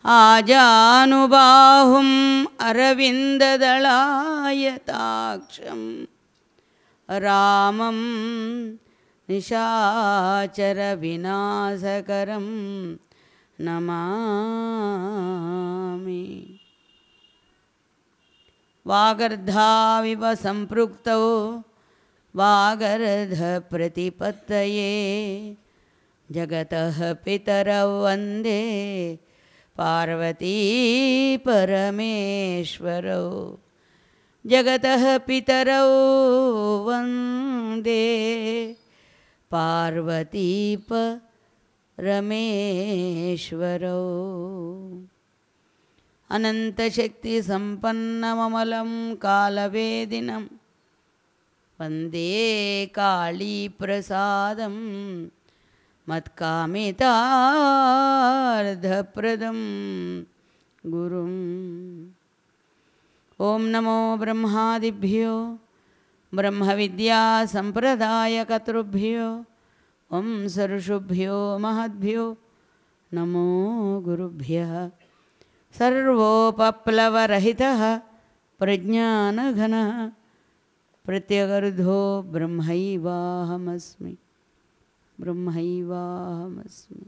आजानुबाहुम् अरविन्ददलायताक्षं रामं निशाचरविनाशकरं नमामि वागर्धाविव सम्पृक्तौ वागर्धप्रतिपत्तये जगतः पितरौ वन्दे पार्वती परमेश्वरौ जगतः पितरौ वन्दे पार्वती परमेश्वरौ अनन्तशक्तिसम्पन्नममलं कालवेदिनं वन्दे काळीप्रसादं मत्कामितार्धप्रदं गुरुम् ॐ नमो ब्रह्मादिभ्यो ब्रह्मविद्यासम्प्रदायकर्तृभ्यो ॐ सर्षुभ्यो महद्भ्यो नमो गुरुभ्यः सर्वोपप्लवरहितः प्रज्ञानघनः प्रत्यगर्धो ब्रह्मैवाहमस्मि బ్రహ్మైవాహమస్మి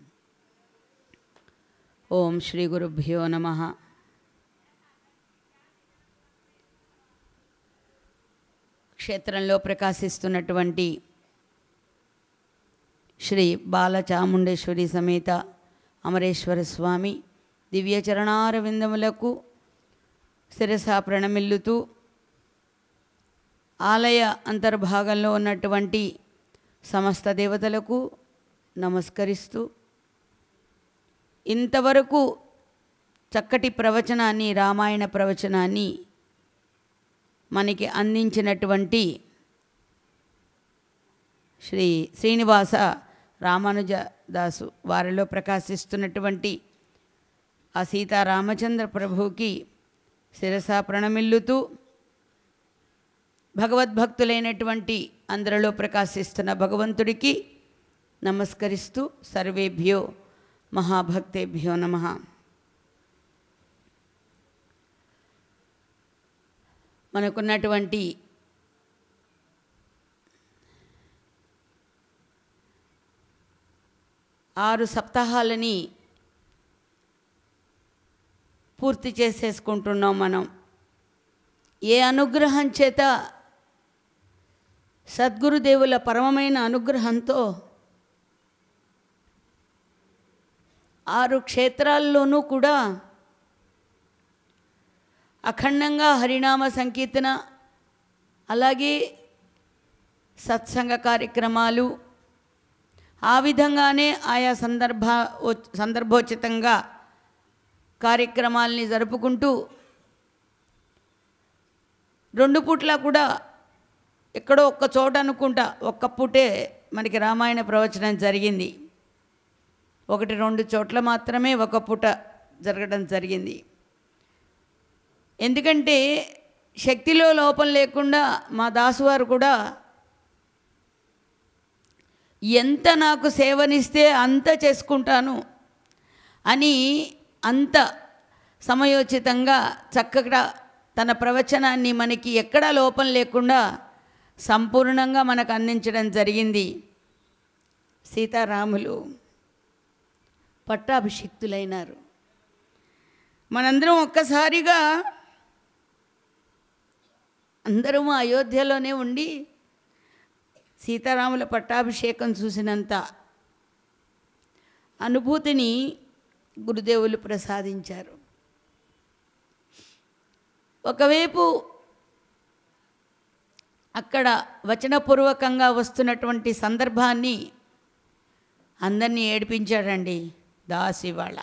ఓం శ్రీ గురుభ్యో నమ క్షేత్రంలో ప్రకాశిస్తున్నటువంటి శ్రీ బాలచాముండేశ్వరి సమేత అమరేశ్వర స్వామి దివ్య చరణారవిందములకు శిరస ప్రణమిల్లుతూ ఆలయ అంతర్భాగంలో ఉన్నటువంటి సమస్త దేవతలకు నమస్కరిస్తూ ఇంతవరకు చక్కటి ప్రవచనాన్ని రామాయణ ప్రవచనాన్ని మనకి అందించినటువంటి శ్రీ శ్రీనివాస రామానుజదాసు వారిలో ప్రకాశిస్తున్నటువంటి ఆ సీతారామచంద్ర ప్రభువుకి శిరస ప్రణమిల్లుతూ భగవద్భక్తులైనటువంటి అందరిలో ప్రకాశిస్తున్న భగవంతుడికి నమస్కరిస్తూ సర్వేభ్యో మహాభక్తేభ్యో నమ మనకున్నటువంటి ఆరు సప్తాహాలని పూర్తి చేసేసుకుంటున్నాం మనం ఏ అనుగ్రహం చేత సద్గురుదేవుల పరమమైన అనుగ్రహంతో ఆరు క్షేత్రాల్లోనూ కూడా అఖండంగా హరినామ సంకీర్తన అలాగే సత్సంగ కార్యక్రమాలు ఆ విధంగానే ఆయా సందర్భ సందర్భోచితంగా కార్యక్రమాల్ని జరుపుకుంటూ రెండు పూట్ల కూడా ఎక్కడో ఒక్క చోట అనుకుంటా ఒక్క పూటే మనకి రామాయణ ప్రవచనం జరిగింది ఒకటి రెండు చోట్ల మాత్రమే ఒక పూట జరగడం జరిగింది ఎందుకంటే శక్తిలో లోపం లేకుండా మా దాసువారు కూడా ఎంత నాకు సేవనిస్తే అంత చేసుకుంటాను అని అంత సమయోచితంగా చక్కగా తన ప్రవచనాన్ని మనకి ఎక్కడా లోపం లేకుండా సంపూర్ణంగా మనకు అందించడం జరిగింది సీతారాములు పట్టాభిషిక్తులైనారు మనందరం ఒక్కసారిగా అందరం అయోధ్యలోనే ఉండి సీతారాముల పట్టాభిషేకం చూసినంత అనుభూతిని గురుదేవులు ప్రసాదించారు ఒకవైపు అక్కడ వచనపూర్వకంగా వస్తున్నటువంటి సందర్భాన్ని అందరినీ ఏడిపించాడండి దాసి వాళ్ళ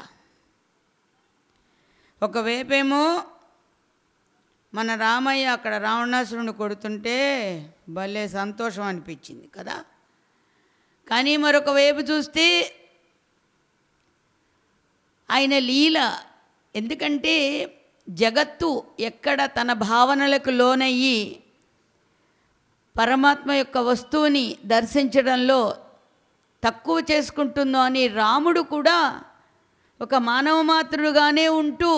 ఒకవైపేమో మన రామయ్య అక్కడ రావణాసురుని కొడుతుంటే భలే సంతోషం అనిపించింది కదా కానీ మరొక వైపు చూస్తే ఆయన లీల ఎందుకంటే జగత్తు ఎక్కడ తన భావనలకు లోనయ్యి పరమాత్మ యొక్క వస్తువుని దర్శించడంలో తక్కువ చేసుకుంటుందో అని రాముడు కూడా ఒక మానవ మాతృడుగానే ఉంటూ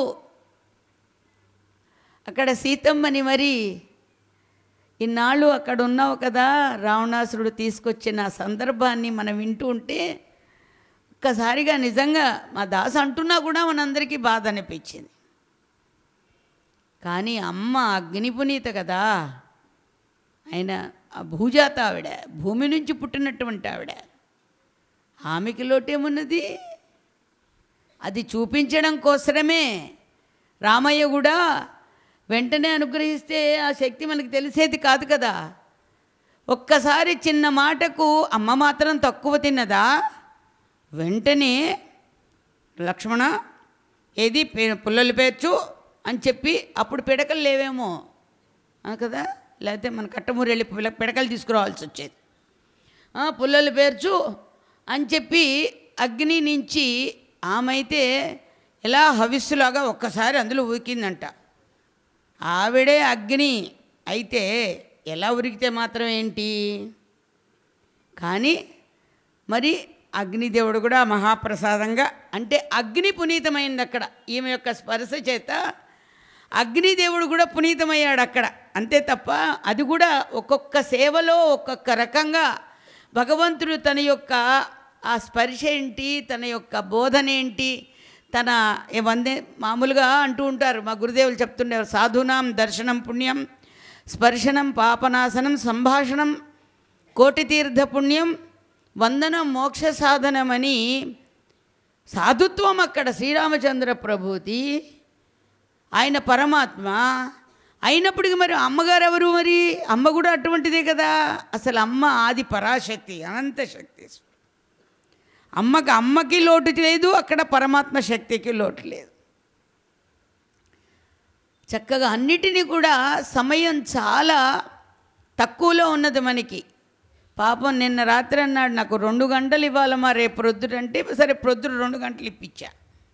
అక్కడ సీతమ్మని మరి ఇన్నాళ్ళు అక్కడ ఉన్నావు కదా రావణాసురుడు తీసుకొచ్చిన సందర్భాన్ని మనం వింటూ ఉంటే ఒక్కసారిగా నిజంగా మా దాస అంటున్నా కూడా మనందరికీ బాధ అనిపించింది కానీ అమ్మ అగ్ని పునీత కదా ఆయన ఆ భూజాత ఆవిడ భూమి నుంచి పుట్టినటువంటి ఆవిడ ఆమెకి లోటేమున్నది అది చూపించడం కోసమే రామయ్య కూడా వెంటనే అనుగ్రహిస్తే ఆ శక్తి మనకు తెలిసేది కాదు కదా ఒక్కసారి చిన్న మాటకు అమ్మ మాత్రం తక్కువ తిన్నదా వెంటనే లక్ష్మణ ఏది పే- పుల్లలు పేర్చు అని చెప్పి అప్పుడు పిడకలు లేవేమో ఆ కదా లేకపోతే మన కట్టమూరు వెళ్ళి పిల్ల- పిడకలు తీసుకురావాల్సి వచ్చేది ఆ, పుల్లలు పేర్చు అని చెప్పి అగ్ని నుంచి ఆమె అయితే ఎలా హవిస్సులాగా ఒక్కసారి అందులో ఊకిందంట ఆవిడే అగ్ని అయితే ఎలా ఉరికితే మాత్రం ఏంటి కానీ మరి అగ్నిదేవుడు కూడా మహాప్రసాదంగా అంటే అగ్ని పునీతమైంది అక్కడ ఈమె యొక్క స్పర్శ చేత అగ్నిదేవుడు కూడా పునీతమయ్యాడు అక్కడ అంతే తప్ప అది కూడా ఒక్కొక్క సేవలో ఒక్కొక్క రకంగా భగవంతుడు తన యొక్క ఆ స్పర్శ ఏంటి తన యొక్క బోధన ఏంటి తన ఏ వందే మామూలుగా అంటూ ఉంటారు మా గురుదేవులు చెప్తుండేవారు సాధునాం దర్శనం పుణ్యం స్పర్శనం పాపనాశనం సంభాషణం కోటి తీర్థ పుణ్యం వందనం మోక్ష సాధనమని సాధుత్వం అక్కడ శ్రీరామచంద్ర ప్రభుతి ఆయన పరమాత్మ అయినప్పటికీ మరి అమ్మగారు ఎవరు మరి అమ్మ కూడా అటువంటిదే కదా అసలు అమ్మ ఆది పరాశక్తి అనంత శక్తి అమ్మకి అమ్మకి లోటు లేదు అక్కడ పరమాత్మ శక్తికి లోటు లేదు చక్కగా అన్నిటినీ కూడా సమయం చాలా తక్కువలో ఉన్నది మనకి పాపం నిన్న రాత్రి అన్నాడు నాకు రెండు గంటలు ఇవ్వాలమ్మా రేపు ప్రొద్దుట అంటే సరే ప్రొద్దుట రెండు గంటలు ఇప్పించా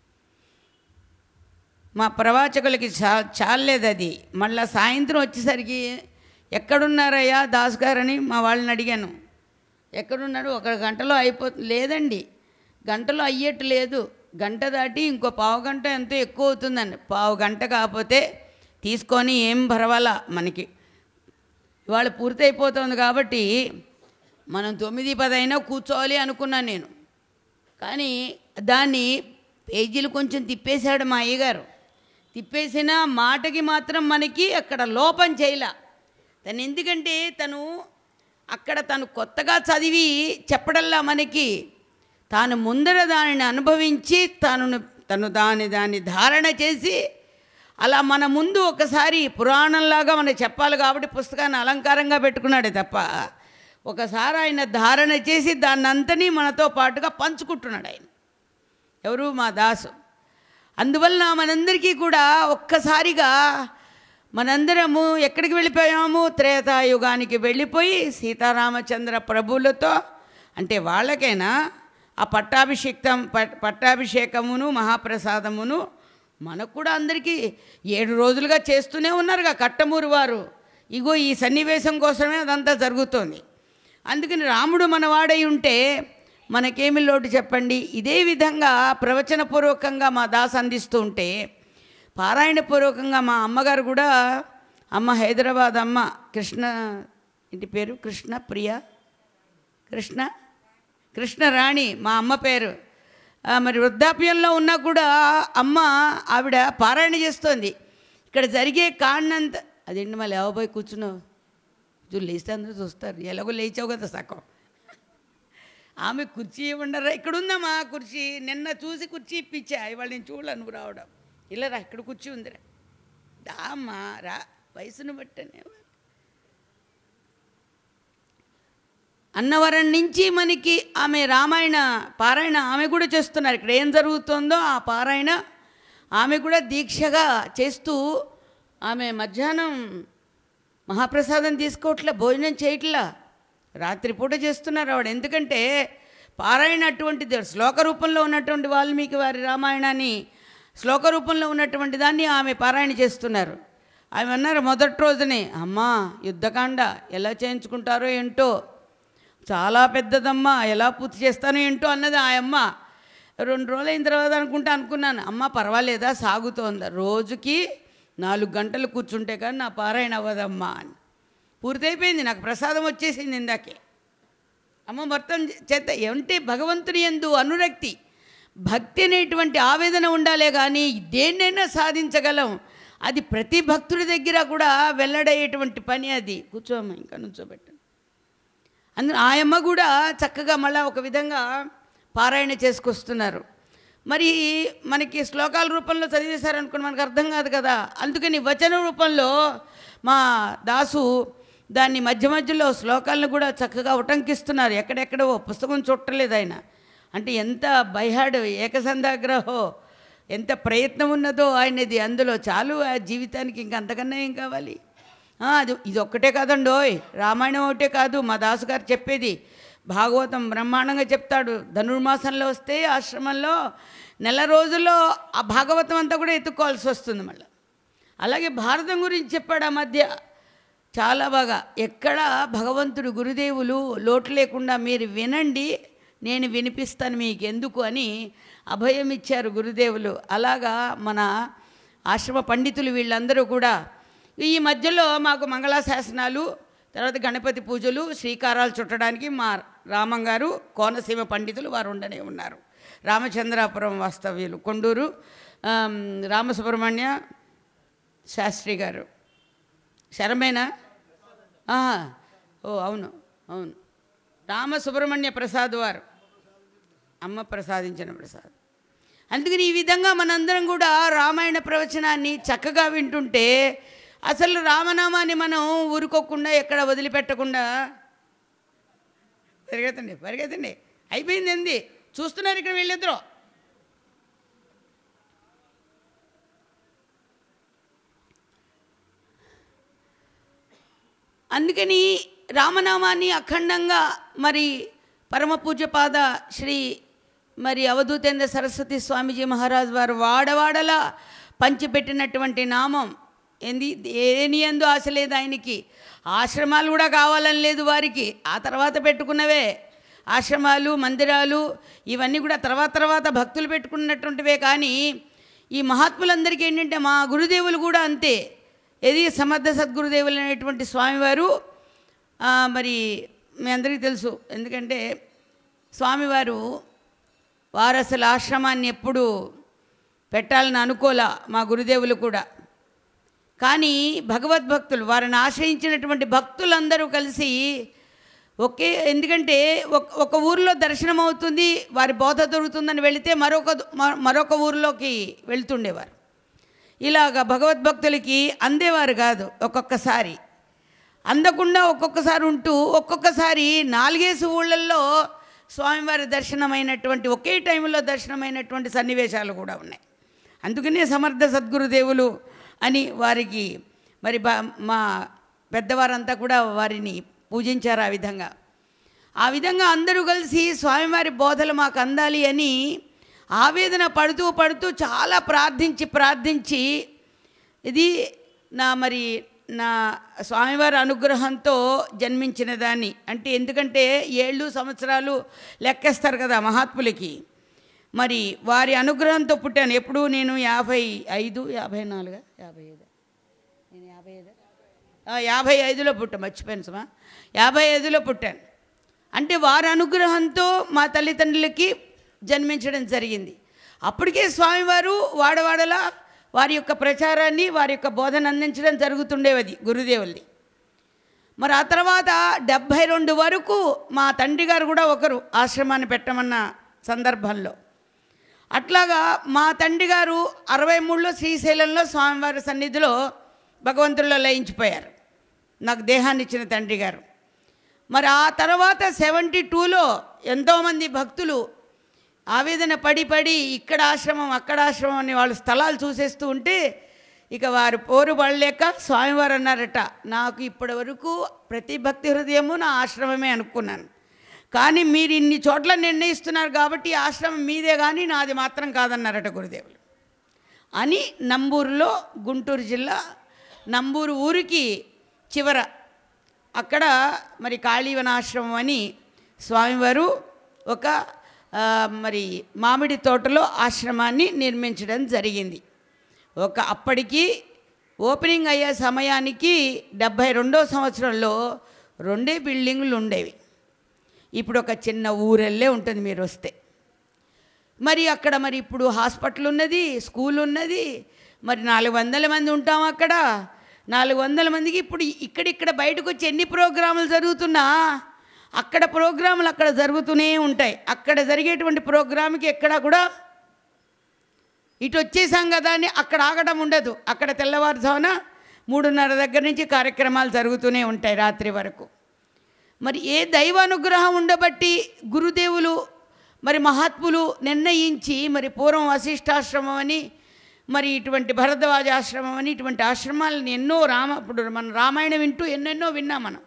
మా ప్రవాచకులకి చా చాలేదు అది మళ్ళా సాయంత్రం వచ్చేసరికి ఎక్కడున్నారయ్యా దాస్ గారని మా వాళ్ళని అడిగాను ఎక్కడున్నాడు ఒక గంటలో అయిపోతుంది లేదండి గంటలో అయ్యేట్టు లేదు గంట దాటి ఇంకో పావు గంట ఎంతో ఎక్కువ అవుతుందండి పావు గంట కాకపోతే తీసుకొని ఏం పర్వాలా మనకి ఇవాళ పూర్తి అయిపోతుంది కాబట్టి మనం తొమ్మిది పది అయినా కూర్చోవాలి అనుకున్నాను నేను కానీ దాన్ని పేజీలు కొంచెం తిప్పేశాడు మా అయ్యగారు తిప్పేసిన మాటకి మాత్రం మనకి అక్కడ లోపం చేయలే తను ఎందుకంటే తను అక్కడ తను కొత్తగా చదివి చెప్పడల్లా మనకి తాను ముందర దానిని అనుభవించి తను తను దాని దాన్ని ధారణ చేసి అలా మన ముందు ఒకసారి పురాణంలాగా మనం చెప్పాలి కాబట్టి పుస్తకాన్ని అలంకారంగా పెట్టుకున్నాడే తప్ప ఒకసారి ఆయన ధారణ చేసి దాన్నంతని మనతో పాటుగా పంచుకుంటున్నాడు ఆయన ఎవరు మా దాసు అందువలన మనందరికీ కూడా ఒక్కసారిగా మనందరము ఎక్కడికి వెళ్ళిపోయాము త్రేతాయుగానికి వెళ్ళిపోయి సీతారామచంద్ర ప్రభువులతో అంటే వాళ్ళకైనా ఆ పట్టాభిషేక్తం పట్ పట్టాభిషేకమును మహాప్రసాదమును మనకు కూడా అందరికీ ఏడు రోజులుగా చేస్తూనే ఉన్నారుగా కట్టమూరు వారు ఇగో ఈ సన్నివేశం కోసమే అదంతా జరుగుతోంది అందుకని రాముడు మనవాడై ఉంటే మనకేమి లోటు చెప్పండి ఇదే విధంగా ప్రవచనపూర్వకంగా మా దాస్ అందిస్తూ ఉంటే పారాయణపూర్వకంగా మా అమ్మగారు కూడా అమ్మ హైదరాబాద్ అమ్మ కృష్ణ ఇంటి పేరు కృష్ణ ప్రియ కృష్ణ కృష్ణరాణి మా అమ్మ పేరు ఆ, మరి వృద్ధాప్యంలో ఉన్నా కూడా అమ్మ ఆవిడ పారాయణ చేస్తోంది ఇక్కడ జరిగే కారణంత అదేంటి మళ్ళీ లేవబోయి కూర్చున్నావు చూ లేస్తే అందరూ చూస్తారు ఎలాగో లేచావు కదా సగం ఆమె కుర్చీ ఉండరా ఇక్కడ ఉందమ్మా కుర్చీ నిన్న చూసి కుర్చీ ఇప్పించా ఇవాళ నేను చూడలే నువ్వు రావడం ఇలా రా ఇక్కడ కుర్చీ ఉందిరా దామ్మా రా వయసును బట్టనే అన్నవరం నుంచి మనకి ఆమె రామాయణ పారాయణ ఆమె కూడా చేస్తున్నారు ఇక్కడ ఏం జరుగుతుందో ఆ పారాయణ ఆమె కూడా దీక్షగా చేస్తూ ఆమె మధ్యాహ్నం మహాప్రసాదం తీసుకోవట్లే భోజనం చేయట్లా రాత్రిపూట చేస్తున్నారు ఆవిడ ఎందుకంటే పారాయణ అటువంటిది శ్లోక రూపంలో ఉన్నటువంటి వాల్మీకి వారి రామాయణాన్ని శ్లోక రూపంలో ఉన్నటువంటి దాన్ని ఆమె పారాయణ చేస్తున్నారు ఆమె అన్నారు మొదటి రోజునే అమ్మా యుద్ధకాండ ఎలా చేయించుకుంటారో ఏంటో చాలా పెద్దదమ్మా ఎలా పూర్తి చేస్తానో ఏంటో అన్నది ఆ అమ్మ రెండు రోజులు అయిన తర్వాత అనుకుంటా అనుకున్నాను అమ్మ పర్వాలేదా సాగుతోందా రోజుకి నాలుగు గంటలు కూర్చుంటే కానీ నా పారాయణ అవ్వదమ్మా అని పూర్తయిపోయింది నాకు ప్రసాదం వచ్చేసింది ఇందాకే అమ్మ మొత్తం చేత ఏమంటే భగవంతుని ఎందు అనురక్తి భక్తి అనేటువంటి ఆవేదన ఉండాలే కానీ దేన్నైనా సాధించగలం అది ప్రతి భక్తుడి దగ్గర కూడా వెల్లడయ్యేటువంటి పని అది కూర్చోమ్మ ఇంకా నుంచోబెట్టండి అందులో ఆయమ్మ కూడా చక్కగా మళ్ళీ ఒక విధంగా పారాయణ చేసుకొస్తున్నారు మరి మనకి శ్లోకాల రూపంలో చదివేశారనుకోండి మనకు అర్థం కాదు కదా అందుకని వచన రూపంలో మా దాసు దాన్ని మధ్య మధ్యలో శ్లోకాలను కూడా చక్కగా ఉటంకిస్తున్నారు ఎక్కడెక్కడో పుస్తకం చుట్టలేదు ఆయన అంటే ఎంత బైహాడ్ ఏకసంధాగ్రహో ఎంత ప్రయత్నం ఉన్నదో ఆయనది అందులో చాలు ఆ జీవితానికి ఇంకా అంతకన్నా ఏం కావాలి ఆ, అది ఇది ఒక్కటే కాదండోయ్ రామాయణం ఒకటే కాదు మా దాసు గారు చెప్పేది భాగవతం బ్రహ్మాండంగా చెప్తాడు ధనుర్మాసంలో వస్తే ఆశ్రమంలో నెల రోజుల్లో ఆ భాగవతం అంతా కూడా ఎత్తుక్కోవాల్సి వస్తుంది మళ్ళీ అలాగే భారతం గురించి చెప్పాడు ఆ మధ్య చాలా బాగా ఎక్కడ భగవంతుడు గురుదేవులు లోటు లేకుండా మీరు వినండి నేను వినిపిస్తాను మీకు ఎందుకు అని అభయం ఇచ్చారు గురుదేవులు అలాగా మన ఆశ్రమ పండితులు వీళ్ళందరూ కూడా ఈ మధ్యలో మాకు మంగళాశాసనాలు తర్వాత గణపతి పూజలు శ్రీకారాలు చుట్టడానికి మా రామం గారు కోనసీమ పండితులు వారు ఉండనే ఉన్నారు రామచంద్రాపురం వాస్తవ్యులు కొండూరు ఆమ్, రామసుబ్రహ్మణ్య శాస్త్రి గారు శరమేనా ఆ, ఓ అవును అవును రామ సుబ్రహ్మణ్య ప్రసాద్ వారు అమ్మ ప్రసాదించిన ప్రసాద్ అందుకని ఈ విధంగా మనందరం కూడా రామాయణ ప్రవచనాన్ని చక్కగా వింటుంటే అసలు రామనామాన్ని మనం ఊరుకోకుండా ఎక్కడ వదిలిపెట్టకుండా పరిగెత్తండి పరిగెత్తండి అయిపోయింది ఏంది చూస్తున్నారు ఇక్కడ వీళ్ళిద్దరూ అందుకని రామనామాన్ని అఖండంగా మరి పరమ పూజ్యపాద శ్రీ మరి అవధూతేంద్ర సరస్వతి స్వామీజీ మహారాజ్ వారు వాడవాడలా పంచిపెట్టినటువంటి నామం ఏంది దేని ఎందు ఆశ లేదు ఆయనకి ఆశ్రమాలు కూడా కావాలని లేదు వారికి ఆ తర్వాత పెట్టుకున్నవే ఆశ్రమాలు మందిరాలు ఇవన్నీ కూడా తర్వాత తర్వాత భక్తులు పెట్టుకున్నటువంటివే కానీ ఈ మహాత్ములందరికీ ఏంటంటే మా గురుదేవులు కూడా అంతే ఏది సమర్థ సద్గురుదేవులు అనేటువంటి స్వామివారు ఆ, మరి మీ అందరికీ తెలుసు ఎందుకంటే స్వామివారు వారు అసలు ఆశ్రమాన్ని ఎప్పుడు పెట్టాలని అనుకోలా మా గురుదేవులు కూడా కానీ భగవద్భక్తులు వారిని ఆశ్రయించినటువంటి భక్తులందరూ కలిసి ఒకే ఎందుకంటే ఒక ఒక ఊరిలో దర్శనం అవుతుంది వారి బోధ దొరుకుతుందని వెళితే మరొక మ- మరొక ఊరిలోకి వెళ్తుండేవారు ఇలాగ భగవద్భక్తులకి అందేవారు కాదు ఒక్కొక్కసారి అందకుండా ఒక్కొక్కసారి ఉంటూ ఒక్కొక్కసారి నాలుగేసి ఊళ్ళల్లో స్వామివారి దర్శనమైనటువంటి ఒకే టైంలో దర్శనమైనటువంటి సన్నివేశాలు కూడా ఉన్నాయి అందుకనే సమర్థ సద్గురుదేవులు అని వారికి మరి బా మా పెద్దవారంతా కూడా వారిని పూజించారు ఆ విధంగా ఆ విధంగా అందరూ కలిసి స్వామివారి బోధలు మాకు అందాలి అని ఆవేదన పడుతూ పడుతూ చాలా ప్రార్థించి ప్రార్థించి ఇది నా మరి నా స్వామివారి అనుగ్రహంతో జన్మించిన దాన్ని అంటే ఎందుకంటే ఏళ్ళు సంవత్సరాలు లెక్కేస్తారు కదా మహాత్ములకి మరి వారి అనుగ్రహంతో పుట్టాను ఎప్పుడు నేను యాభై ఐదు యాభై నాలుగా యాభై ఐదు నేను యాభై ఐదు యాభై ఐదులో పుట్టాను మర్చిపోయాను సుమా యాభై ఐదులో పుట్టాను అంటే వారి అనుగ్రహంతో మా తల్లిదండ్రులకి జన్మించడం జరిగింది అప్పటికే స్వామివారు వాడవాడలా వారి యొక్క ప్రచారాన్ని వారి యొక్క బోధన అందించడం జరుగుతుండేది గురుదేవుల్ని మరి ఆ తర్వాత డెబ్భై రెండు వరకు మా తండ్రి గారు కూడా ఒకరు ఆశ్రమాన్ని పెట్టమన్న సందర్భంలో అట్లాగా మా తండ్రి గారు అరవై మూడులో శ్రీశైలంలో స్వామివారి సన్నిధిలో భగవంతుల్లో లయించిపోయారు నాకు దేహాన్ని ఇచ్చిన తండ్రి గారు మరి ఆ తర్వాత సెవెంటీ టూలో ఎంతోమంది భక్తులు ఆవేదన పడి పడి ఇక్కడ ఆశ్రమం అక్కడ ఆశ్రమం అని వాళ్ళు స్థలాలు చూసేస్తూ ఉంటే ఇక వారు పోరు పడలేక స్వామివారు అన్నారట నాకు ఇప్పటి వరకు ప్రతి భక్తి హృదయము నా ఆశ్రమమే అనుకున్నాను కానీ మీరు ఇన్ని చోట్ల నిర్ణయిస్తున్నారు కాబట్టి ఈ ఆశ్రమం మీదే కానీ నాది మాత్రం కాదన్నారట గురుదేవులు అని నంబూరులో గుంటూరు జిల్లా నంబూరు ఊరికి చివర అక్కడ మరి కాళీవనాశ్రమం అని స్వామివారు ఒక ఆ, మరి మామిడి తోటలో ఆశ్రమాన్ని నిర్మించడం జరిగింది ఒక అప్పటికి ఓపెనింగ్ అయ్యే సమయానికి డెబ్భై రెండో సంవత్సరంలో రెండే బిల్డింగులు ఉండేవి ఇప్పుడు ఒక చిన్న ఊరెళ్ళే ఉంటుంది మీరు వస్తే మరి అక్కడ మరి ఇప్పుడు హాస్పిటల్ ఉన్నది స్కూల్ ఉన్నది మరి నాలుగు వందల మంది ఉంటాం అక్కడ నాలుగు వందల మందికి ఇప్పుడు ఇక్కడిక్కడ బయటకు వచ్చి ఎన్ని ప్రోగ్రాములు జరుగుతున్నా అక్కడ ప్రోగ్రాములు అక్కడ జరుగుతూనే ఉంటాయి అక్కడ జరిగేటువంటి ప్రోగ్రామ్కి ఎక్కడ కూడా ఇటు వచ్చేసాం కదా అని అక్కడ ఆగడం ఉండదు అక్కడ తెల్లవారుజామున మూడున్నర దగ్గర నుంచి కార్యక్రమాలు జరుగుతూనే ఉంటాయి రాత్రి వరకు మరి ఏ దైవానుగ్రహం ఉండబట్టి గురుదేవులు మరి మహాత్ములు నిర్ణయించి మరి పూర్వం వశిష్ఠాశ్రమం అని మరి ఇటువంటి భరద్వాజ ఆశ్రమం అని ఇటువంటి ఆశ్రమాలను ఎన్నో రామ ఇప్పుడు మన రామాయణం వింటూ ఎన్నెన్నో విన్నాం మనం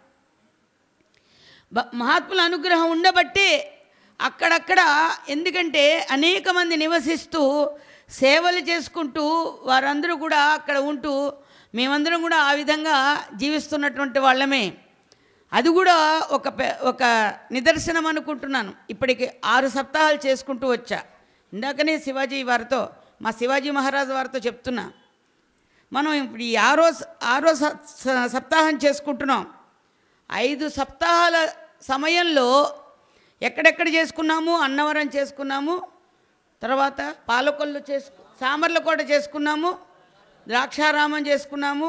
బ- మహాత్ముల అనుగ్రహం ఉండబట్టే అక్కడక్కడ ఎందుకంటే అనేక మంది నివసిస్తూ సేవలు చేసుకుంటూ వారందరూ కూడా అక్కడ ఉంటూ మేమందరం కూడా ఆ విధంగా జీవిస్తున్నటువంటి వాళ్ళమే అది కూడా ఒక పె- ఒక నిదర్శనం అనుకుంటున్నాను ఇప్పటికి ఆరు సప్తాహాలు చేసుకుంటూ వచ్చా ఇందాకనే శివాజీ వారితో మా శివాజీ మహారాజు వారితో చెప్తున్నా మనం ఇప్పుడు ఈ ఆరో స- ఆరో స- స- సప్తాహం చేసుకుంటున్నాం ఐదు సప్తాహాల సమయంలో ఎక్కడెక్కడ చేసుకున్నాము అన్నవరం చేసుకున్నాము తర్వాత పాలకొల్లు చేసుకు సామర్లకోట చేసుకున్నాము ద్రాక్షారామం చేసుకున్నాము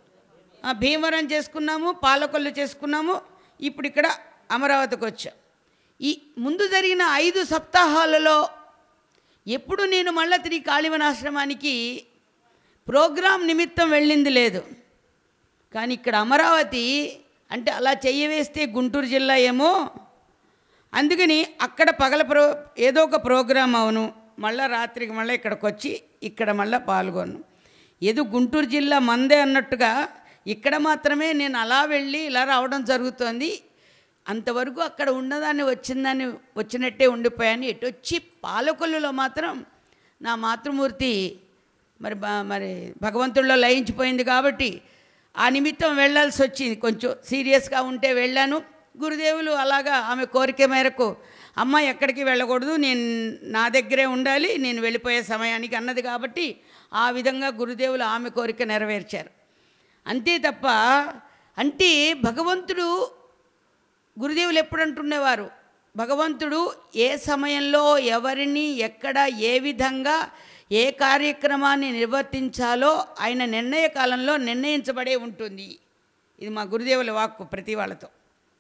ఆ, భీమవరం చేసుకున్నాము పాలకొల్లు చేసుకున్నాము ఇప్పుడు ఇక్కడ అమరావతికి వచ్చా ఈ ముందు జరిగిన ఐదు సప్తాహాలలో ఎప్పుడు నేను మళ్ళా తిరిగి కాళీవనాశ్రమానికి ప్రోగ్రాం నిమిత్తం వెళ్ళింది లేదు కానీ ఇక్కడ అమరావతి అంటే అలా చెయ్యి వేస్తే గుంటూరు జిల్లా ఏమో అందుకని అక్కడ పగల ప్రో ఏదో ఒక ప్రోగ్రాం అవును మళ్ళీ రాత్రికి మళ్ళీ ఇక్కడికి వచ్చి ఇక్కడ మళ్ళీ పాల్గొను ఏదో గుంటూరు జిల్లా మందే అన్నట్టుగా ఇక్కడ మాత్రమే నేను అలా వెళ్ళి ఇలా రావడం జరుగుతోంది అంతవరకు అక్కడ ఉన్నదాన్ని వచ్చిందాన్ని వచ్చినట్టే ఉండిపోయాను ఎటు వచ్చి పాలకొల్లులో మాత్రం నా మాతృమూర్తి మరి బా- మరి భగవంతుడిలో లయించిపోయింది కాబట్టి ఆ నిమిత్తం వెళ్ళాల్సి వచ్చింది కొంచెం సీరియస్గా ఉంటే వెళ్ళాను గురుదేవులు అలాగా ఆమె కోరిక మేరకు అమ్మ ఎక్కడికి వెళ్ళకూడదు నేను నా దగ్గరే ఉండాలి నేను వెళ్ళిపోయే సమయానికి అన్నది కాబట్టి ఆ విధంగా గురుదేవులు ఆమె కోరిక నెరవేర్చారు అంతే తప్ప అంటే భగవంతుడు గురుదేవులు ఎప్పుడు అంటుండేవారు భగవంతుడు ఏ సమయంలో ఎవరిని ఎక్కడ ఏ విధంగా ఏ కార్యక్రమాన్ని నిర్వర్తించాలో ఆయన నిర్ణయ కాలంలో నిర్ణయించబడే ఉంటుంది ఇది మా గురుదేవుల వాక్కు ప్రతి వాళ్ళతో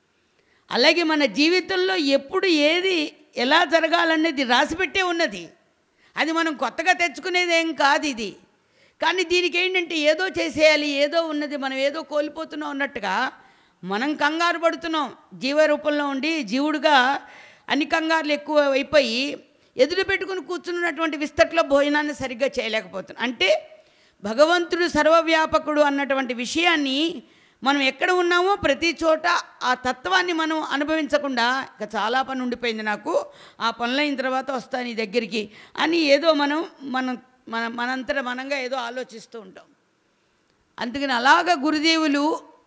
అలాగే మన జీవితంలో ఎప్పుడు ఏది ఎలా జరగాలనేది రాసిపెట్టే ఉన్నది అది మనం కొత్తగా తెచ్చుకునేది ఏం కాదు ఇది కానీ దీనికి ఏంటంటే ఏదో చేసేయాలి ఏదో ఉన్నది మనం ఏదో కోల్పోతున్నాం ఉన్నట్టుగా మనం కంగారు పడుతున్నాం జీవ రూపంలో ఉండి జీవుడుగా అన్ని కంగారులు ఎక్కువ అయిపోయి ఎదురు పెట్టుకుని కూర్చున్నటువంటి విస్తట్లో భోజనాన్ని సరిగ్గా చేయలేకపోతున్నాం అంటే భగవంతుడు సర్వవ్యాపకుడు అన్నటువంటి విషయాన్ని మనం ఎక్కడ ఉన్నామో ప్రతి చోట ఆ తత్వాన్ని మనం అనుభవించకుండా ఇక చాలా పని ఉండిపోయింది నాకు ఆ పనులు అయిన తర్వాత వస్తాను నీ దగ్గరికి అని ఏదో మనం మనం మన మనంతట మనంగా ఏదో ఆలోచిస్తూ ఉంటాం అందుకని అలాగ గురుదేవులు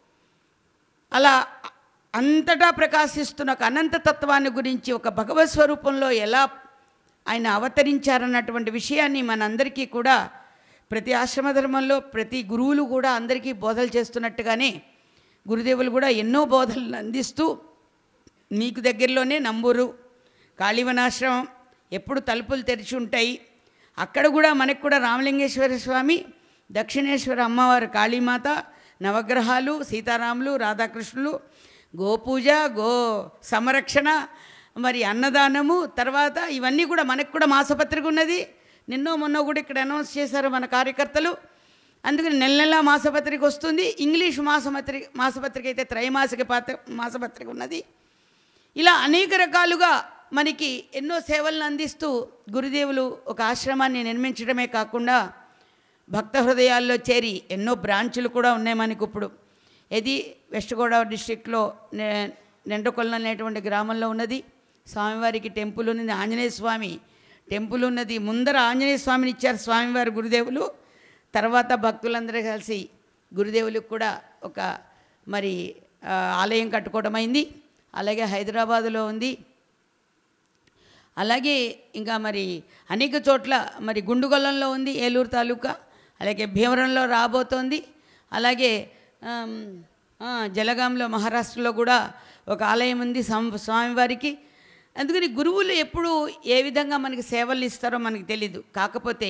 అలా అంతటా ప్రకాశిస్తున్న ఒక అనంత తత్వాన్ని గురించి ఒక భగవత్ స్వరూపంలో ఎలా ఆయన అవతరించారన్నటువంటి విషయాన్ని మనందరికీ కూడా ప్రతి ఆశ్రమ ధర్మంలో ప్రతి గురువులు కూడా అందరికీ బోధలు చేస్తున్నట్టుగానే గురుదేవులు కూడా ఎన్నో బోధలను అందిస్తూ మీకు దగ్గరలోనే నంబూరు కాళీవనాశ్రమం ఎప్పుడు తలుపులు తెరిచి ఉంటాయి అక్కడ కూడా మనకు కూడా రామలింగేశ్వర స్వామి దక్షిణేశ్వర అమ్మవారు కాళీమాత నవగ్రహాలు సీతారాములు రాధాకృష్ణులు గోపూజ గో సంరక్షణ మరి అన్నదానము తర్వాత ఇవన్నీ కూడా మనకు కూడా మాసపత్రిక ఉన్నది నిన్నో మొన్నో కూడా ఇక్కడ అనౌన్స్ చేశారు మన కార్యకర్తలు అందుకని నెల నెల మాసపత్రిక వస్తుంది ఇంగ్లీష్ మాసపత్రిక మాసపత్రిక అయితే త్రైమాసిక పాత్ర మాసపత్రిక ఉన్నది ఇలా అనేక రకాలుగా మనకి ఎన్నో సేవలను అందిస్తూ గురుదేవులు ఒక ఆశ్రమాన్ని నిర్మించడమే కాకుండా భక్త హృదయాల్లో చేరి ఎన్నో బ్రాంచులు కూడా ఉన్నాయి మనకి ఇప్పుడు ఇది వెస్ట్ గోదావరి డిస్టిక్లో నెండకొల్ల అనేటువంటి గ్రామంలో ఉన్నది స్వామివారికి టెంపుల్ ఉన్నది ఆంజనేయ స్వామి టెంపుల్ ఉన్నది ముందర ఆంజనేయ స్వామిని ఇచ్చారు స్వామివారి గురుదేవులు తర్వాత భక్తులందరూ కలిసి గురుదేవులకు కూడా ఒక మరి ఆ, ఆలయం కట్టుకోవడం అయింది అలాగే హైదరాబాదులో ఉంది అలాగే ఇంకా మరి అనేక చోట్ల మరి గుండుగొల్లంలో ఉంది ఏలూరు తాలూకా అలాగే భీమవరంలో రాబోతోంది అలాగే ఆమ్, ఆ, జలగాంలో మహారాష్ట్రలో కూడా ఒక ఆలయం ఉంది స్వామి స్వామివారికి అందుకని గురువులు ఎప్పుడు ఏ విధంగా మనకి సేవలు ఇస్తారో మనకి తెలీదు కాకపోతే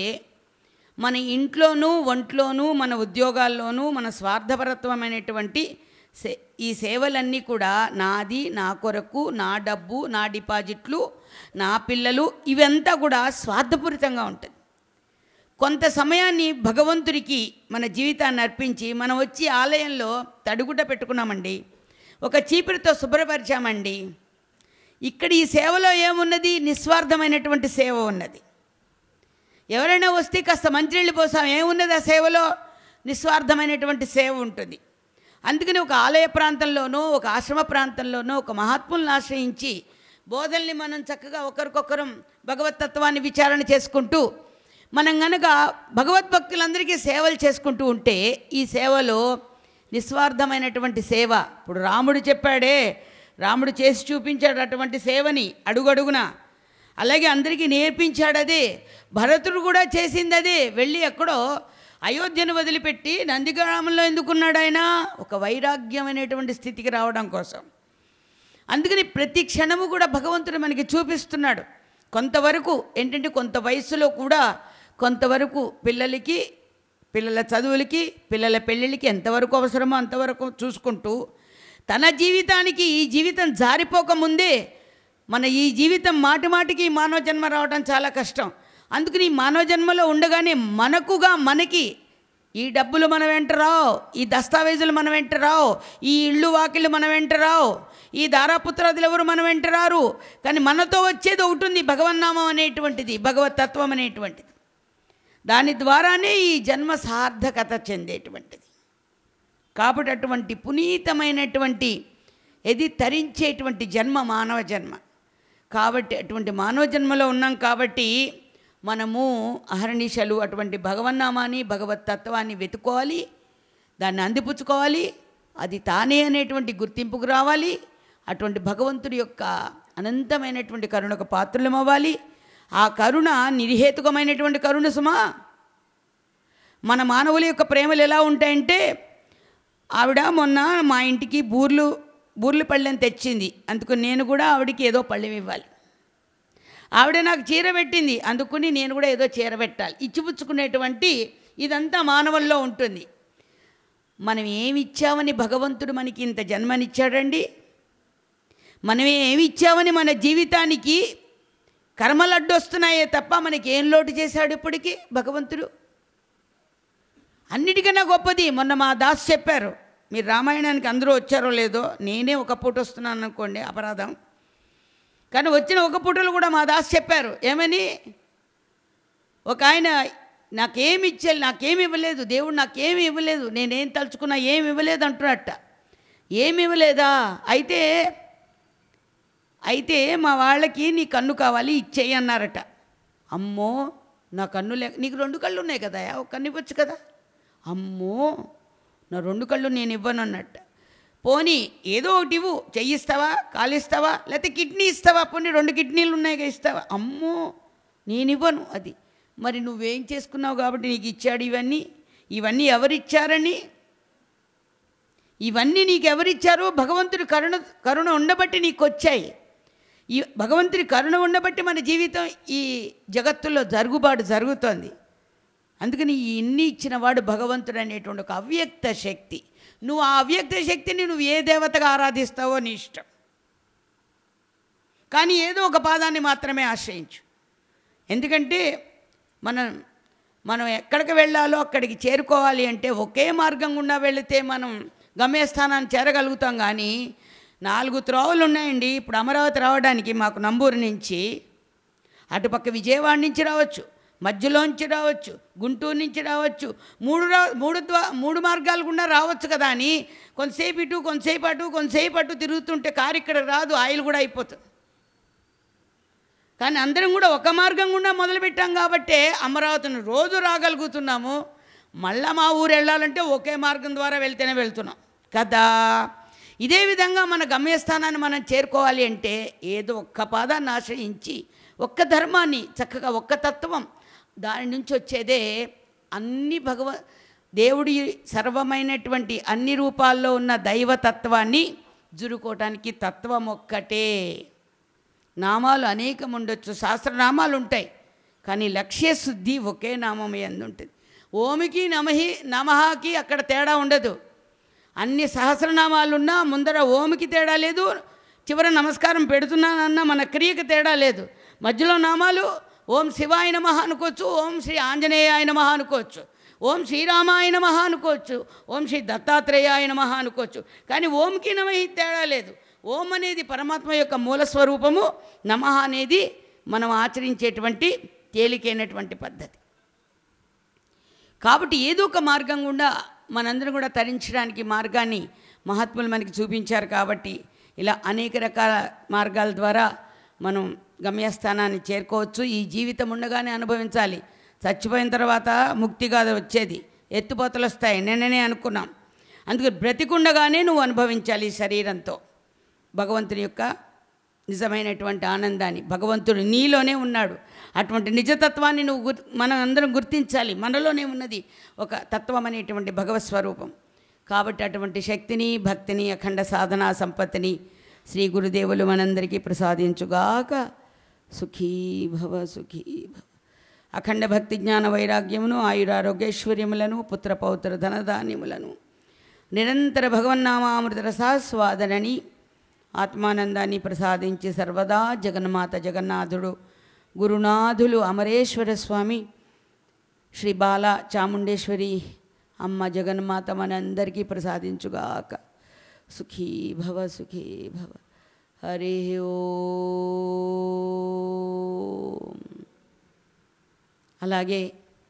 మన ఇంట్లోనూ ఒంట్లోనూ మన ఉద్యోగాల్లోనూ మన స్వార్థపరత్వమైనటువంటి సే ఈ సేవలన్నీ కూడా నాది నా కొరకు నా డబ్బు నా డిపాజిట్లు నా పిల్లలు ఇవంతా కూడా స్వార్థపూరితంగా ఉంటుంది కొంత సమయాన్ని భగవంతుడికి మన జీవితాన్ని అర్పించి మనం వచ్చి ఆలయంలో తడుగుట పెట్టుకున్నామండి ఒక చీపురితో శుభ్రపరిచామండి ఇక్కడ ఈ సేవలో ఏమున్నది నిస్వార్థమైనటువంటి సేవ ఉన్నది ఎవరైనా వస్తే కాస్త మంచినీళ్ళు పోసాం ఏమున్నది ఆ సేవలో నిస్వార్థమైనటువంటి సేవ ఉంటుంది అందుకని ఒక ఆలయ ప్రాంతంలోనో ఒక ఆశ్రమ ప్రాంతంలోనో ఒక మహాత్ములను ఆశ్రయించి బోధల్ని మనం చక్కగా ఒకరికొకరం భగవతత్వాన్ని విచారణ చేసుకుంటూ మనం గనక భగవద్భక్తులందరికీ సేవలు చేసుకుంటూ ఉంటే ఈ సేవలో నిస్వార్థమైనటువంటి సేవ ఇప్పుడు రాముడు చెప్పాడే రాముడు చేసి చూపించాడు అటువంటి సేవని అడుగడుగున అలాగే అందరికీ నేర్పించాడు అదే భరతుడు కూడా చేసింది అదే వెళ్ళి ఎక్కడో అయోధ్యను వదిలిపెట్టి నందిగ్రామంలో ఎందుకున్నాడు ఆయన ఒక వైరాగ్యమైనటువంటి స్థితికి రావడం కోసం అందుకని ప్రతి క్షణము కూడా భగవంతుడు మనకి చూపిస్తున్నాడు కొంతవరకు ఏంటంటే కొంత వయసులో కూడా కొంతవరకు పిల్లలకి పిల్లల చదువులకి పిల్లల పెళ్ళిళ్ళకి ఎంతవరకు అవసరమో అంతవరకు చూసుకుంటూ తన జీవితానికి ఈ జీవితం జారిపోకముందే మన ఈ జీవితం మాటి మాటికి ఈ మానవ జన్మ రావడం చాలా కష్టం అందుకని ఈ మానవ జన్మలో ఉండగానే మనకుగా మనకి ఈ డబ్బులు మన వెంట రావు ఈ దస్తావేజులు మన వెంట రావు ఈ ఇళ్ళు వాకిళ్ళు మన వెంట రావు ఈ దారాపుత్రాదులు ఎవరు మన వెంట రారు కానీ మనతో వచ్చేది ఒకటి ఉంది భగవన్నామం అనేటువంటిది భగవత్ తత్వం అనేటువంటిది దాని ద్వారానే ఈ జన్మ సార్థకత చెందేటువంటిది కాబట్టి అటువంటి పునీతమైనటువంటి ఇది తరించేటువంటి జన్మ మానవ జన్మ కాబట్టి అటువంటి మానవ జన్మలో ఉన్నాం కాబట్టి మనము అహర్నిశలు అటువంటి భగవన్నామాన్ని భగవత్ తత్వాన్ని వెతుక్కోవాలి దాన్ని అందిపుచ్చుకోవాలి అది తానే అనేటువంటి గుర్తింపుకు రావాలి అటువంటి భగవంతుడి యొక్క అనంతమైనటువంటి కరుణకు పాత్రలం అవ్వాలి ఆ కరుణ నిర్హేతుకమైనటువంటి కరుణ సుమా మన మానవుల యొక్క ప్రేమలు ఎలా ఉంటాయంటే ఆవిడ మొన్న మా ఇంటికి బూర్లు బూర్లు పళ్ళెం తెచ్చింది అందుకు నేను కూడా ఆవిడకి ఏదో పళ్ళెం ఇవ్వాలి ఆవిడ నాకు చీర పెట్టింది అందుకుని నేను కూడా ఏదో చీర పెట్టాలి ఇచ్చిపుచ్చుకునేటువంటి ఇదంతా మానవుల్లో ఉంటుంది మనం ఏమి ఇచ్చామని భగవంతుడు మనకి ఇంత జన్మనిచ్చాడండి మనం ఏమి ఇచ్చామని మన జీవితానికి కర్మలు అడ్డొస్తున్నాయే తప్ప మనకి ఏం లోటు చేశాడు ఇప్పటికీ భగవంతుడు అన్నిటికన్నా గొప్పది మొన్న మా దాస్ చెప్పారు మీరు రామాయణానికి అందరూ వచ్చారో లేదో నేనే ఒక పూట వస్తున్నాను అనుకోండి అపరాధం కానీ వచ్చిన ఒక పూటలు కూడా మా దాస్ చెప్పారు ఏమని ఒక ఆయన నాకేమి ఇచ్చేది నాకేమి ఇవ్వలేదు దేవుడు నాకేమి ఇవ్వలేదు నేనేం తలుచుకున్నా ఏమి ఇవ్వలేదు అంటున్నట్ట ఏమి ఇవ్వలేదా అయితే అయితే మా వాళ్ళకి నీ కన్ను కావాలి ఇచ్చేయి అన్నారట అమ్మో నా కన్ను లేక నీకు రెండు కళ్ళు ఉన్నాయి కదా ఒక కన్ను ఇవ్వచ్చు కదా అమ్మో నా రెండు కళ్ళు నేను ఇవ్వను అన్నట్ట పోనీ ఏదో ఒకటి ఇవ్వు చెయ్యిస్తావా కాలిస్తావా లేకపోతే కిడ్నీ ఇస్తావా పోనీ రెండు కిడ్నీలు ఉన్నాయిగా ఇస్తావా అమ్మో నేను ఇవ్వను అది మరి నువ్వేం చేసుకున్నావు కాబట్టి నీకు ఇచ్చాడు ఇవన్నీ ఇవన్నీ ఎవరిచ్చారని ఇవన్నీ నీకు ఎవరిచ్చారో భగవంతుడి కరుణ కరుణ ఉండబట్టి నీకు వచ్చాయి ఈ భగవంతుడి కరుణ ఉండబట్టి మన జీవితం ఈ జగత్తులో జరుగుబాటు జరుగుతోంది అందుకని ఈ ఇన్ని ఇచ్చిన వాడు భగవంతుడు అనేటువంటి ఒక అవ్యక్త శక్తి నువ్వు ఆ అవ్యక్త శక్తిని నువ్వు ఏ దేవతగా ఆరాధిస్తావో నీ ఇష్టం కానీ ఏదో ఒక పాదాన్ని మాత్రమే ఆశ్రయించు ఎందుకంటే మనం మనం ఎక్కడికి వెళ్ళాలో అక్కడికి చేరుకోవాలి అంటే ఒకే మార్గం గుండా వెళితే మనం గమ్యస్థానాన్ని చేరగలుగుతాం కానీ నాలుగు త్రోవలు ఉన్నాయండి ఇప్పుడు అమరావతి రావడానికి మాకు నంబూరు నుంచి అటుపక్క విజయవాడ నుంచి రావచ్చు మధ్యలోంచి రావచ్చు గుంటూరు నుంచి రావచ్చు మూడు రా మూడు ద్వా మూడు మార్గాలు గుండా రావచ్చు కదా అని కొంతసేపు ఇటు కొంతసేపు అటు కొంతసేపు అటు తిరుగుతుంటే కారు ఇక్కడ రాదు ఆయిల్ కూడా అయిపోతుంది కానీ అందరం కూడా ఒక మార్గం గుండా మొదలుపెట్టాం కాబట్టే అమరావతిని రోజు రాగలుగుతున్నాము మళ్ళా మా ఊరు వెళ్ళాలంటే ఒకే మార్గం ద్వారా వెళ్తేనే వెళ్తున్నాం కదా ఇదే విధంగా మన గమ్యస్థానాన్ని మనం చేరుకోవాలి అంటే ఏదో ఒక్క పాదాన్ని ఆశ్రయించి ఒక్క ధర్మాన్ని చక్కగా ఒక్క తత్వం దాని నుంచి వచ్చేదే అన్ని భగవ దేవుడి సర్వమైనటువంటి అన్ని రూపాల్లో ఉన్న దైవతత్వాన్ని జురుకోవటానికి తత్వం ఒక్కటే నామాలు అనేకం ఉండొచ్చు శాస్త్రనామాలు ఉంటాయి కానీ లక్ష్య శుద్ధి ఒకే నామం ఎందు ఉంటుంది ఓమికి నమహి నమహాకి అక్కడ తేడా ఉండదు అన్ని సహస్రనామాలున్నా ముందర ఓమికి తేడా లేదు చివర నమస్కారం పెడుతున్నానన్న మన క్రియకి తేడా లేదు మధ్యలో నామాలు ఓం శివాయ నమః అనుకోవచ్చు ఓం శ్రీ ఆంజనేయాయ నమః అనుకోవచ్చు ఓం శ్రీరామాయ నమః అనుకోవచ్చు ఓం శ్రీ దత్తాత్రేయాయ నమః అనుకోవచ్చు కానీ ఓంకి నమహి తేడా లేదు ఓం అనేది పరమాత్మ యొక్క మూల స్వరూపము నమః అనేది మనం ఆచరించేటువంటి తేలికైనటువంటి పద్ధతి కాబట్టి ఏదో ఒక మార్గం గుండా మనందరం కూడా తరించడానికి మార్గాన్ని మహాత్ములు మనకి చూపించారు కాబట్టి ఇలా అనేక రకాల మార్గాల ద్వారా మనం గమ్యస్థానాన్ని చేరుకోవచ్చు ఈ జీవితం ఉండగానే అనుభవించాలి చచ్చిపోయిన తర్వాత ముక్తి కాదు వచ్చేది ఎత్తుపోతలు వస్తాయి నిన్ననే అనుకున్నాం అందుకే బ్రతికుండగానే నువ్వు అనుభవించాలి ఈ శరీరంతో భగవంతుని యొక్క నిజమైనటువంటి ఆనందాన్ని భగవంతుడు నీలోనే ఉన్నాడు అటువంటి నిజతత్వాన్ని నువ్వు గుర్ మనం అందరం గుర్తించాలి మనలోనే ఉన్నది ఒక తత్వం అనేటువంటి భగవత్ స్వరూపం కాబట్టి అటువంటి శక్తిని భక్తిని అఖండ సాధనా సంపత్తిని శ్రీ గురుదేవులు మనందరికీ ప్రసాదించుగాక సుఖీ భవ సుఖీ భవ అఖండ భక్తి జ్ఞాన వైరాగ్యమును ఆయురారోగ్యైశ్వర్యములను పుత్ర పౌత్ర ధనధాన్యములను నిరంతర భగవన్నామామృత రసాస్వాదనని ఆత్మానందాన్ని ప్రసాదించి సర్వదా జగన్మాత జగన్నాథుడు గురునాథులు అమరేశ్వర స్వామి శ్రీ బాల చాముండేశ్వరి అమ్మ జగన్మాత మనందరికీ ప్రసాదించుగాక సుఖీ భవ సుఖీ భవ హరి ఓం అలాగే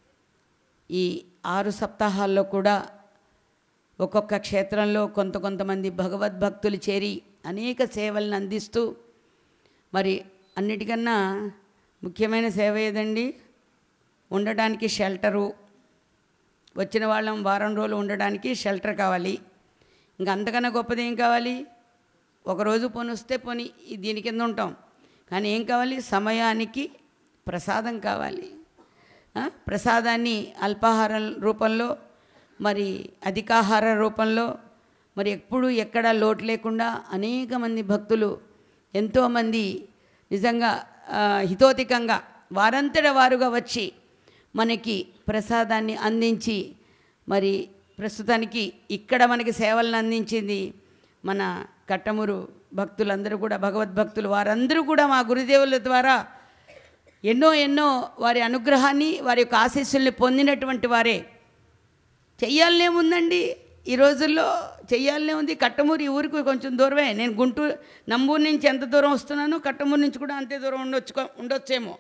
ఈ ఆరు సప్తాహాల్లో కూడా ఒక్కొక్క క్షేత్రంలో కొంత కొంతమంది భగవద్భక్తులు చేరి అనేక సేవలను అందిస్తూ మరి అన్నిటికన్నా ముఖ్యమైన సేవ ఏదండి ఉండడానికి షెల్టరు వచ్చిన వాళ్ళం వారం రోజులు ఉండడానికి షెల్టర్ కావాలి ఇంకా అంతకన్నా గొప్పది ఏం కావాలి ఒకరోజు పోని వస్తే పోని ఈ దీని కింద ఉంటాం కానీ ఏం కావాలి సమయానికి ప్రసాదం కావాలి ఆ? ప్రసాదాన్ని అల్పాహారం రూపంలో మరి అధికాహార రూపంలో మరి ఎప్పుడు ఎక్కడ లోటు లేకుండా అనేక మంది భక్తులు ఎంతోమంది నిజంగా ఆ, హితోతికంగా వారంతట వారుగా వచ్చి మనకి ప్రసాదాన్ని అందించి మరి ప్రస్తుతానికి ఇక్కడ మనకి సేవలను అందించింది మన కట్టమూరు భక్తులందరూ కూడా భగవద్భక్తులు వారందరూ కూడా మా గురుదేవుల ద్వారా ఎన్నో ఎన్నో వారి అనుగ్రహాన్ని వారి యొక్క ఆశీస్సుల్ని పొందినటువంటి వారే చెయ్యాలనే ఉందండి ఈ రోజుల్లో చెయ్యాలనే ఉంది కట్టమూరు ఈ ఊరికి కొంచెం దూరమే నేను గుంటూరు నంబూరు నుంచి ఎంత దూరం వస్తున్నానో కట్టమూరు నుంచి కూడా అంతే దూరం ఉండొచ్చు ఉండొచ్చేమో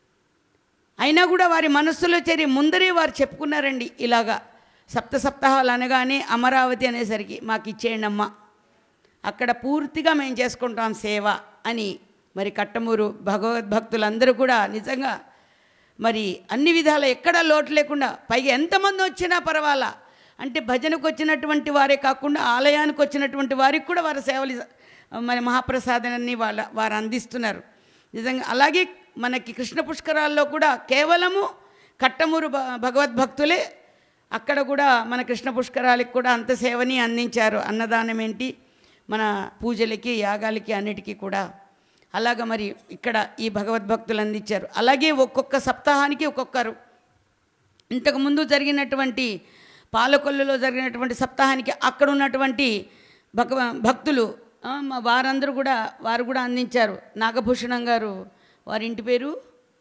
అయినా కూడా వారి మనస్సులో చేరి ముందరే వారు చెప్పుకున్నారండి ఇలాగా సప్త సప్తాహాలు అనగానే అమరావతి అనేసరికి మాకు ఇచ్చేయండి అమ్మ అక్కడ పూర్తిగా మేము చేసుకుంటాం సేవ అని మరి కట్టమూరు భగవద్భక్తులందరూ కూడా నిజంగా మరి అన్ని విధాల ఎక్కడా లోటు లేకుండా పైగా ఎంతమంది వచ్చినా పర్వాలా అంటే భజనకు వచ్చినటువంటి వారే కాకుండా ఆలయానికి వచ్చినటువంటి వారికి కూడా వారి సేవలు మరి మహాప్రసాదాన్ని వాళ్ళ వారు అందిస్తున్నారు నిజంగా అలాగే మనకి కృష్ణ పుష్కరాల్లో కూడా కేవలము కట్టమూరు భ భగవద్భక్తులే అక్కడ కూడా మన కృష్ణ పుష్కరాలకి కూడా అంత సేవని అందించారు అన్నదానం ఏంటి మన పూజలకి యాగాలకి అన్నిటికీ కూడా అలాగ మరి ఇక్కడ ఈ భగవద్భక్తులు అందించారు అలాగే ఒక్కొక్క సప్తాహానికి ఒక్కొక్కరు ఇంతకుముందు జరిగినటువంటి పాలకొల్లులో జరిగినటువంటి సప్తాహానికి అక్కడ ఉన్నటువంటి భగవ భక్తులు ఆ, మా వారందరూ కూడా వారు కూడా అందించారు నాగభూషణం గారు వారి ఇంటి పేరు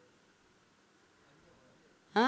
ఆ?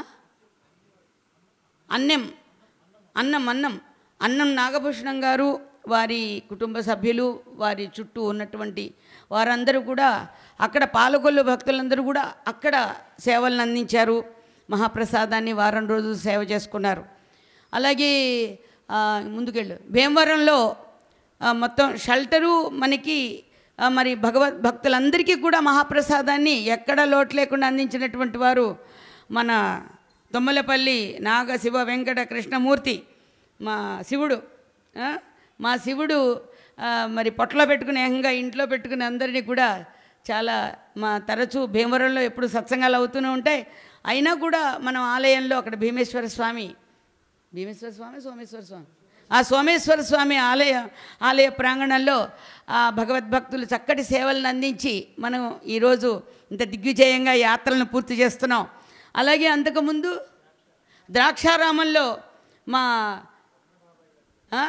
అన్నం అన్నం అన్నం అన్నం నాగభూషణం గారు వారి కుటుంబ సభ్యులు వారి చుట్టూ ఉన్నటువంటి వారందరూ కూడా అక్కడ పాలకొల్లు భక్తులందరూ కూడా అక్కడ సేవలను అందించారు మహాప్రసాదాన్ని వారం రోజులు సేవ చేసుకున్నారు అలాగే ఆ, ముందుకెళ్ళు భీమవరంలో ఆ, మొత్తం షెల్టరు మనకి ఆ, మరి భగవద్ భక్తులందరికీ కూడా మహాప్రసాదాన్ని ఎక్కడ లోటు లేకుండా అందించినటువంటి వారు మన తొమ్మలపల్లి నాగ శివ వెంకట కృష్ణమూర్తి మా శివుడు ఆ, మా శివుడు ఆ, మరి పొట్టలో పెట్టుకుని ఏకంగా ఇంట్లో పెట్టుకుని అందరినీ కూడా చాలా మా తరచూ భీమవరంలో ఎప్పుడు సత్సంగాలు అవుతూనే ఉంటాయి అయినా కూడా మనం ఆలయంలో అక్కడ భీమేశ్వర స్వామి భీమేశ్వర స్వామి సోమేశ్వర స్వామి ఆ సోమేశ్వర స్వామి ఆలయ ఆలయ ప్రాంగణంలో ఆ భగవద్భక్తులు చక్కటి సేవలను అందించి మనం ఈరోజు ఇంత దిగ్విజయంగా యాత్రలను పూర్తి చేస్తున్నాం అలాగే అంతకుముందు ద్రాక్షారామంలో మా ఆ?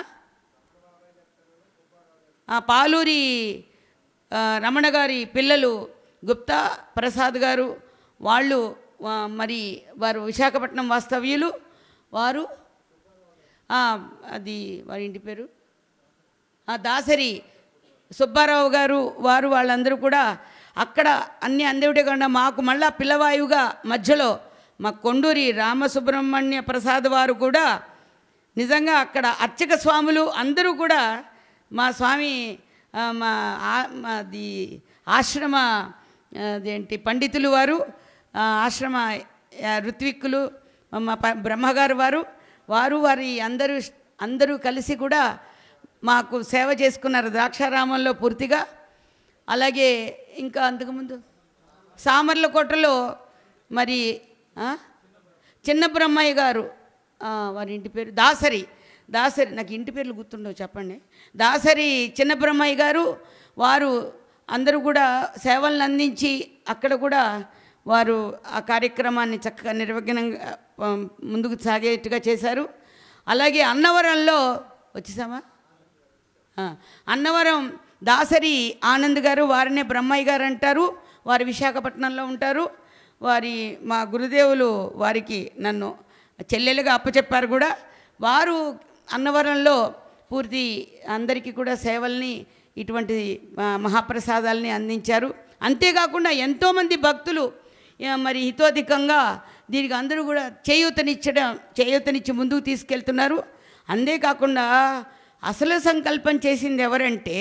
ఆ పాలూరి ఆ, రమణ గారి పిల్లలు గుప్తా ప్రసాద్ గారు వాళ్ళు ఆ, మరి వారు విశాఖపట్నం వాస్తవ్యులు వారు ఆ, అది వారి ఇంటి పేరు ఆ దాసరి సుబ్బారావు గారు వారు వాళ్ళందరూ కూడా అక్కడ అన్ని అందేవిటే కాకుండా మాకు మళ్ళా పిల్లవాయువుగా మధ్యలో మా కొండూరి రామసుబ్రహ్మణ్య ప్రసాద్ వారు కూడా నిజంగా అక్కడ అర్చక స్వాములు అందరూ కూడా మా స్వామి ఆ, మా ఆ- మాది ఆశ్రమ ఆ, అదేంటి పండితులు వారు ఆ, ఆశ్రమ ఆ, ఋత్విక్కులు మా ప- బ్రహ్మగారు వారు వారు వారి అందరూ అందరూ కలిసి కూడా మాకు సేవ చేసుకున్నారు ద్రాక్షారామంలో పూర్తిగా అలాగే ఇంకా అంతకుముందు సామర్లకోటలో మరి ఆ, చిన్న బ్రహ్మయ్య గారు ఆ, వారి ఇంటి పేరు దాసరి దాసరి నాకు ఇంటి పేర్లు గుర్తుండవు చెప్పండి దాసరి చిన్న బ్రహ్మయ్య గారు వారు అందరూ కూడా సేవలను అందించి అక్కడ కూడా వారు ఆ కార్యక్రమాన్ని చక్కగా నిర్వహణంగా ఆ, ముందుకు సాగేట్టుగా చేశారు అలాగే అన్నవరంలో వచ్చేసామా ఆ, అన్నవరం దాసరి ఆనంద్ గారు వారినే బ్రహ్మయ్య గారు అంటారు వారు విశాఖపట్నంలో ఉంటారు వారి మా గురుదేవులు వారికి నన్ను చెల్లెలుగా అప్పచెప్పారు కూడా వారు అన్నవరంలో పూర్తి అందరికీ కూడా సేవల్ని ఇటువంటి ఆ, మహాప్రసాదాలని అందించారు అంతేకాకుండా ఎంతోమంది భక్తులు ఆ, మరి హితోధికంగా దీనికి అందరూ కూడా చేయూతనిచ్చడం చేయూతనిచ్చి ముందుకు తీసుకెళ్తున్నారు అంతేకాకుండా అసలు సంకల్పం చేసింది ఎవరంటే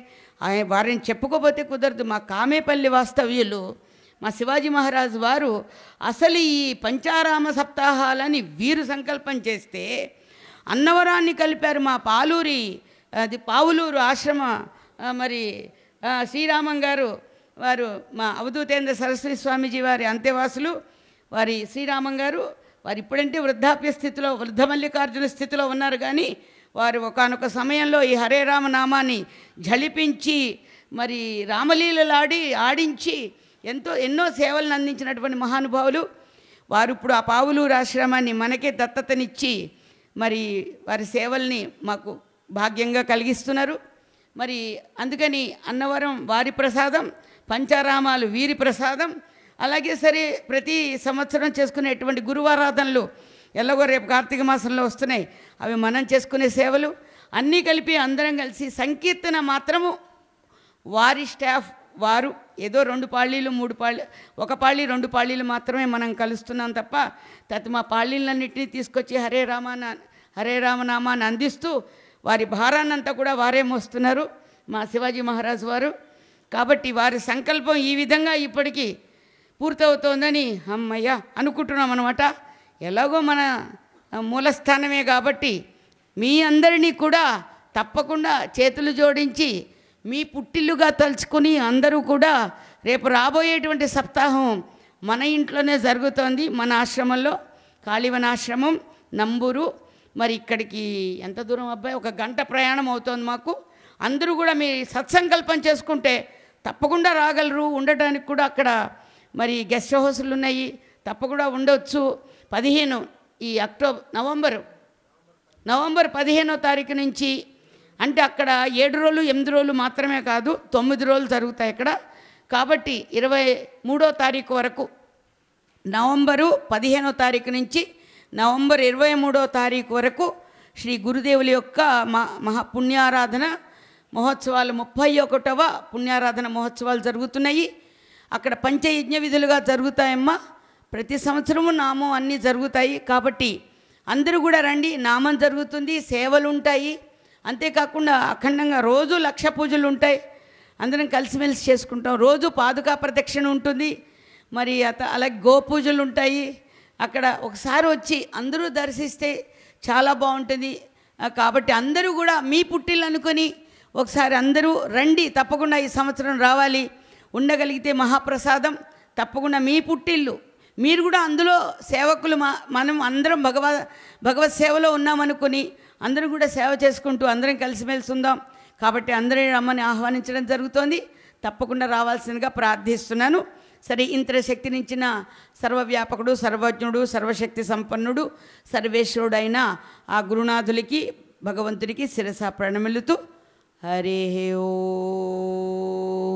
ఆయ- వారిని చెప్పుకోపోతే కుదరదు మా కామేపల్లి వాస్తవ్యులు మా శివాజీ మహారాజు వారు అసలు ఈ పంచారామ సప్తాహాలని వీరు సంకల్పం చేస్తే అన్నవరాన్ని కలిపారు మా పాలూరి అది పావులూరు ఆశ్రమ ఆ, మరి ఆ, శ్రీరామం గారు వారు మా అవధూతేంద్ర సరస్వతి స్వామీజీ వారి అంత్యవాసులు వారి శ్రీరామం గారు వారు ఇప్పుడంటే వృద్ధాప్య స్థితిలో వృద్ధ మల్లికార్జున స్థితిలో ఉన్నారు కానీ వారు ఒకానొక సమయంలో ఈ హరే రామ నామాన్ని జళిపించి మరి రామలీలలాడి ఆడించి ఎంతో ఎన్నో సేవలను అందించినటువంటి మహానుభావులు వారు ఇప్పుడు ఆ పావులూరు ఆశ్రమాన్ని మనకే దత్తతనిచ్చి మరి వారి సేవల్ని మాకు భాగ్యంగా కలిగిస్తున్నారు మరి అందుకని అన్నవరం వారి ప్రసాదం పంచారామాలు వీరి ప్రసాదం అలాగే సరే ప్రతి సంవత్సరం చేసుకునేటువంటి గురువారాధనలు ఎలాగో రేపు కార్తీక మాసంలో వస్తున్నాయి అవి మనం చేసుకునే సేవలు అన్నీ కలిపి అందరం కలిసి సంకీర్తన మాత్రము వారి స్టాఫ్ వారు ఏదో రెండు పాళ్ళీలు మూడు పాళ్ళీ ఒక పాళ్ళీ రెండు పాళ్ళీలు మాత్రమే మనం కలుస్తున్నాం తప్ప తత మా పాళ్ళీలన్నింటినీ తీసుకొచ్చి హరే రామాన హరే రామనామాన్ని అందిస్తూ వారి భారాన్నంతా కూడా వారే మోస్తున్నారు మా శివాజీ మహారాజు వారు కాబట్టి వారి సంకల్పం ఈ విధంగా ఇప్పటికీ పూర్తవుతోందని అమ్మయ్య అనుకుంటున్నాం అనమాట ఎలాగో మన మూలస్థానమే కాబట్టి మీ అందరినీ కూడా తప్పకుండా చేతులు జోడించి మీ పుట్టిల్లుగా తలుచుకుని అందరూ కూడా రేపు రాబోయేటువంటి సప్తాహం మన ఇంట్లోనే జరుగుతోంది మన ఆశ్రమంలో కాళీవన ఆశ్రమం నంబూరు మరి ఇక్కడికి ఎంత దూరం అబ్బాయి ఒక గంట ప్రయాణం అవుతోంది మాకు అందరూ కూడా మీ సత్సంకల్పం చేసుకుంటే తప్పకుండా రాగలరు ఉండటానికి కూడా అక్కడ మరి గెస్ట్ హౌస్లు ఉన్నాయి తప్పకుండా ఉండొచ్చు పదిహేను ఈ అక్టోబర్ నవంబరు నవంబర్ పదిహేనో తారీఖు నుంచి అంటే అక్కడ ఏడు రోజులు ఎనిమిది రోజులు మాత్రమే కాదు తొమ్మిది రోజులు జరుగుతాయి ఇక్కడ కాబట్టి ఇరవై మూడో తారీఖు వరకు నవంబరు పదిహేనో తారీఖు నుంచి నవంబర్ ఇరవై మూడో తారీఖు వరకు శ్రీ గురుదేవుల యొక్క మా మహా పుణ్యారాధన మహోత్సవాలు ముప్పై ఒకటవ పుణ్యారాధన మహోత్సవాలు జరుగుతున్నాయి అక్కడ పంచయజ్ఞ విధులుగా జరుగుతాయమ్మా ప్రతి సంవత్సరము నామం అన్నీ జరుగుతాయి కాబట్టి అందరూ కూడా రండి నామం జరుగుతుంది సేవలు ఉంటాయి అంతేకాకుండా అఖండంగా రోజు లక్ష పూజలు ఉంటాయి అందరం కలిసిమెలిసి చేసుకుంటాం రోజు పాదుకా ప్రదక్షిణ ఉంటుంది మరి అత అలాగే గోపూజలు ఉంటాయి అక్కడ ఒకసారి వచ్చి అందరూ దర్శిస్తే చాలా బాగుంటుంది ఆ, కాబట్టి అందరూ కూడా మీ పుట్టిల్లు అనుకొని ఒకసారి అందరూ రండి తప్పకుండా ఈ సంవత్సరం రావాలి ఉండగలిగితే మహాప్రసాదం తప్పకుండా మీ పుట్టిల్లు మీరు కూడా అందులో సేవకులు మా మనం అందరం భగవ భగవత్ సేవలో ఉన్నామనుకుని అందరం కూడా సేవ చేసుకుంటూ అందరం కలిసిమెలిసి ఉందాం కాబట్టి అందరినీ రమ్మని ఆహ్వానించడం జరుగుతోంది తప్పకుండా రావాల్సిందిగా ప్రార్థిస్తున్నాను సరే ఇంత శక్తినిచ్చిన సర్వవ్యాపకుడు సర్వజ్ఞుడు సర్వశక్తి సంపన్నుడు సర్వేశ్వరుడైన ఆ గురునాథులకి భగవంతుడికి శిరస ప్రణమిలుతూ హరే ఓ